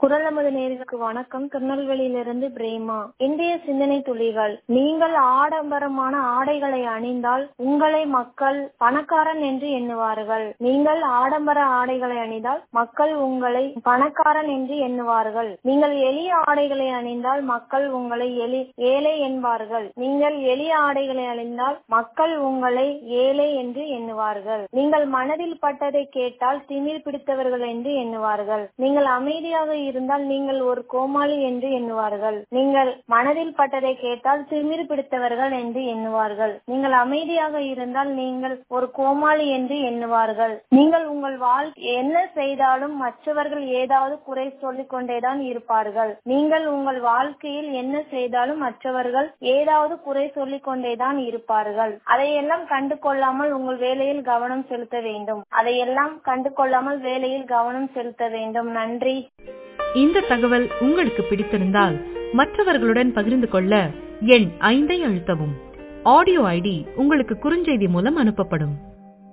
குரல் நமது நேர்களுக்கு வணக்கம் திருநெல்வேலியிலிருந்து பிரேமா இன்றைய சிந்தனை துளிகள் நீங்கள் ஆடம்பரமான ஆடைகளை அணிந்தால் உங்களை மக்கள் பணக்காரன் என்று எண்ணுவார்கள் நீங்கள் ஆடம்பர ஆடைகளை அணிந்தால் மக்கள் உங்களை பணக்காரன் என்று எண்ணுவார்கள் நீங்கள் எளிய ஆடைகளை அணிந்தால் மக்கள் உங்களை எளி ஏழை என்பார்கள் நீங்கள் எளிய ஆடைகளை அணிந்தால் மக்கள் உங்களை ஏழை என்று எண்ணுவார்கள் நீங்கள் மனதில் பட்டதை கேட்டால் திமிர் பிடித்தவர்கள் என்று எண்ணுவார்கள் நீங்கள் அமைதியாக இருந்தால் நீங்கள் ஒரு கோமாளி என்று எண்ணுவார்கள் நீங்கள் மனதில் பட்டதை கேட்டால் திமிர் பிடித்தவர்கள் என்று எண்ணுவார்கள் நீங்கள் அமைதியாக இருந்தால் நீங்கள் ஒரு கோமாளி என்று எண்ணுவார்கள் நீங்கள் உங்கள் வாழ்க்கை என்ன செய்தாலும் மற்றவர்கள் ஏதாவது குறை சொல்லிக் கொண்டேதான் இருப்பார்கள் நீங்கள் உங்கள் வாழ்க்கையில் என்ன செய்தாலும் மற்றவர்கள் ஏதாவது குறை சொல்லிக் கொண்டேதான் இருப்பார்கள் அதையெல்லாம் கண்டு கொள்ளாமல் உங்கள் வேலையில் கவனம் செலுத்த வேண்டும் அதையெல்லாம் கண்டு கொள்ளாமல் வேலையில் கவனம் செலுத்த வேண்டும் நன்றி இந்த தகவல் உங்களுக்கு பிடித்திருந்தால் மற்றவர்களுடன் பகிர்ந்து கொள்ள எண் ஐந்தை அழுத்தவும் ஆடியோ ஐடி உங்களுக்கு குறுஞ்செய்தி மூலம் அனுப்பப்படும்